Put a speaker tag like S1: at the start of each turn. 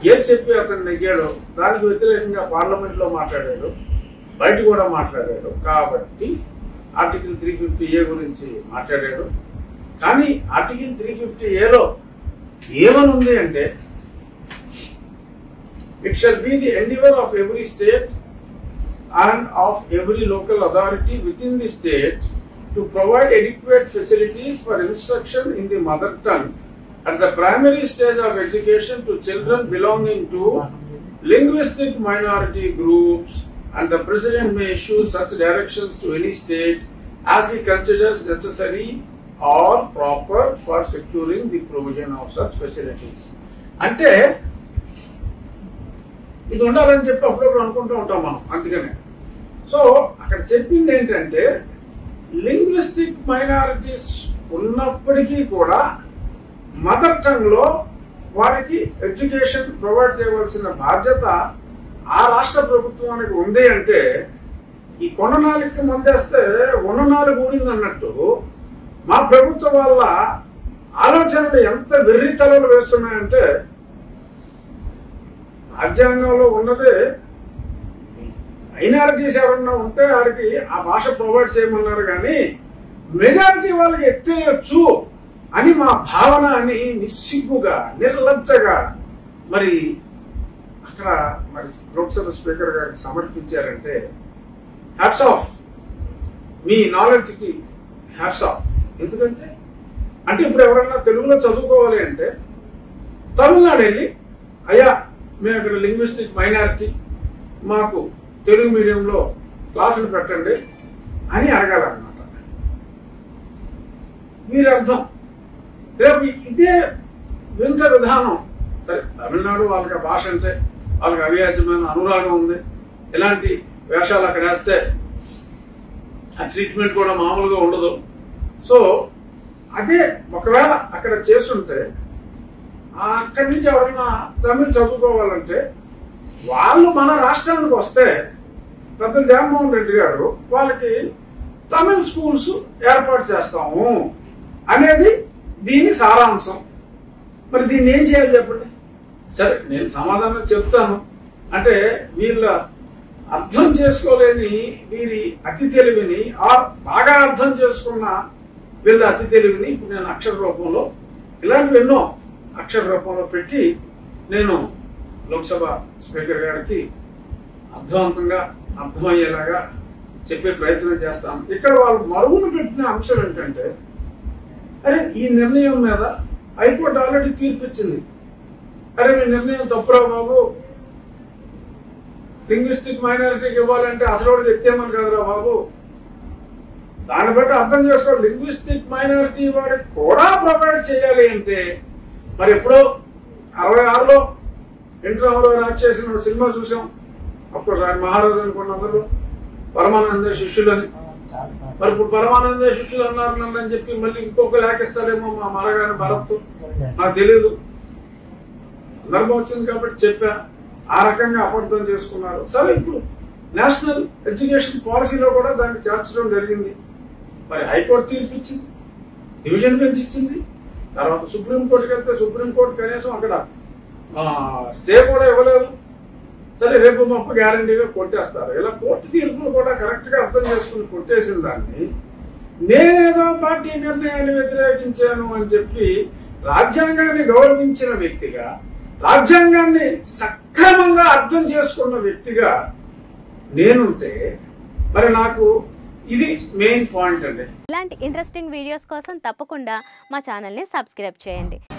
S1: ఏం చెప్పి అతను నెగ్గాడో దానికి వ్యతిరేకంగా పార్లమెంట్ లో మాట్లాడాడు బయట కూడా మాట్లాడాడు కాబట్టి ఆర్టికల్ త్రీ ఫిఫ్టీ ఏ గురించి మాట్లాడాడు కానీ ఆర్టికల్ త్రీ ఫిఫ్టీ ఏలో ఏమని ఉంది అంటే it shall be the endeavour of every state and of every local authority within the state to provide adequate facilities for instruction in the mother tongue at the primary stage of education to children belonging to linguistic minority groups and the president may issue such directions to any state as he considers necessary or proper for securing the provision of such facilities. అంటే ఇది ఉండాలని చెప్పి అప్పుడప్పుడు అనుకుంటూ ఉంటాం మనం అందుకనే so అక్కడ చెప్పింది ఏంటంటే లింగ్విస్టిక్ మైనారిటీస్ ఉన్నప్పటికీ కూడా మదర్ టంగ్ లో వారికి ఎడ్యుకేషన్ ప్రొవైడ్ చేయవలసిన బాధ్యత ఆ రాష్ట్ర ప్రభుత్వానికి ఉంది అంటే ఈ కొండ నాలుగుకి మందేస్తే ఉన్న నాలుగు ఊడింది అన్నట్టు మా ప్రభుత్వం వల్ల ఆలోచనలు ఎంత వెర్రి తలలు వేస్తున్నాయంటే రాజ్యాంగంలో ఉన్నదే మైనారిటీస్ ఎవరన్నా ఉంటే వాడికి ఆ భాష ప్రొవైడ్ చేయమన్నారు కానీ మెజారిటీ వాళ్ళకి ఎత్తేయచ్చు అని మా భావన అని నిస్సిగ్గుగా నిర్లజ్జగా మరి అక్కడ మరి లోక్సభ స్పీకర్ గారికి సమర్పించారంటే హ్యాట్స్ ఆఫ్ మీ నాలెడ్జ్ కి హ్యాట్స్ ఆఫ్ ఎందుకంటే అంటే ఇప్పుడు ఎవరన్నా తెలుగులో చదువుకోవాలి అంటే తమిళనాడు వెళ్ళి అయ్యా మేము ఇక్కడ లింగ్విస్టిక్ మైనారిటీ మాకు తెలుగు మీడియంలో క్లాసులు పెట్టండి అని అడగాలన్నమాట మీరు అర్థం రేపు ఇదే వింత విధానం సరే తమిళనాడు వాళ్ళకి ఆ భాష అంటే వాళ్ళకి అవ్యాజ్యమైన అనురాగం ఉంది ఇలాంటి వేషాలు అక్కడ వేస్తే ఆ ట్రీట్మెంట్ కూడా మామూలుగా ఉండదు సో అదే ఒకవేళ అక్కడ చేస్తుంటే ఆ అక్కడి నుంచి ఎవరైనా తమిళ చదువుకోవాలంటే వాళ్ళు మన రాష్ట్రానికి వస్తే పెద్ద జగన్మోహన్ రెడ్డి గారు వాళ్ళకి తమిళ స్కూల్స్ ఏర్పాటు చేస్తాము అనేది దీని సారాంశం మరి దీన్ని ఏం చేయాలి చెప్పండి సరే నేను సమాధానం చెప్తాను అంటే వీళ్ళ అర్థం చేసుకోలేని వీరి అతి తెలివిని ఆర్ బాగా అర్థం చేసుకున్న వీళ్ళ అతి తెలివిని ఇప్పుడు నేను అక్షర రూపంలో ఇలాంటివి ఎన్నో అక్షర రూపంలో పెట్టి నేను లోక్సభ స్పీకర్ గారికి అర్థవంతంగా అర్థమయ్యేలాగా చెప్పే ప్రయత్నం చేస్తాను ఇక్కడ వాళ్ళు మరుగున పెట్టిన అంశం ఏంటంటే అరే ఈ నిర్ణయం మీద హైకోర్టు ఆల్రెడీ తీర్పు ఇచ్చింది అరే మీ నిర్ణయం తప్పురా బాబు లింగ్విస్టిక్ మైనారిటీకి ఇవ్వాలంటే అసలు ఎత్తేమని కదరా బాబు దాన్ని బట్టి అర్థం చేసుకో లింగ్విస్టిక్ మైనారిటీ వాడికి కూడా ప్రొవైడ్ చేయాలి అంటే మరి ఎప్పుడో అరవై ఆరులో ఎన్టీ రామారావు యాక్ట్ చేసిన ఒక సినిమా చూసాం అఫ్కోర్స్ ఆయన మహారాజు అనుకున్న అందరూ పరమానంద శిష్యులని మరి ఇప్పుడు పరమానంద శిష్యులు అన్నారు నన్ను అని చెప్పి మళ్ళీ ఇంకొక లేఖిస్తాడేమో మా మరగాని భరత్ నాకు తెలియదు సందర్భం వచ్చింది కాబట్టి చెప్పా ఆ రకంగా అబద్ధం చేసుకున్నారు సరే ఇప్పుడు నేషనల్ ఎడ్యుకేషన్ పాలసీలో కూడా దాన్ని చేర్చడం జరిగింది మరి హైకోర్టు తీర్పు ఇచ్చింది డివిజన్ బెంచ్ ఇచ్చింది తర్వాత సుప్రీంకోర్టుకి వెళ్తే సుప్రీంకోర్టు కనీసం అక్కడ స్టే కూడా ఇవ్వలేదు సరే రేపు మొప్ప గ్యారంటీగా కొట్టేస్తారు ఇలా కోర్టు తీర్పులు కూడా కరెక్ట్ గా అర్థం చేసుకుని కొట్టేసిన దాన్ని నేనేదో పార్టీ నిర్ణయాన్ని వ్యతిరేకించాను అని చెప్పి రాజ్యాంగాన్ని గౌరవించిన వ్యక్తిగా రాజ్యాంగాన్ని సక్రమంగా అర్థం చేసుకున్న వ్యక్తిగా నేనుంటే మరి నాకు ఇది మెయిన్ పాయింట్ అండి
S2: ఇలాంటి ఇంట్రెస్టింగ్ వీడియోస్ కోసం తప్పకుండా మా ఛానల్ని సబ్స్క్రైబ్ చేయండి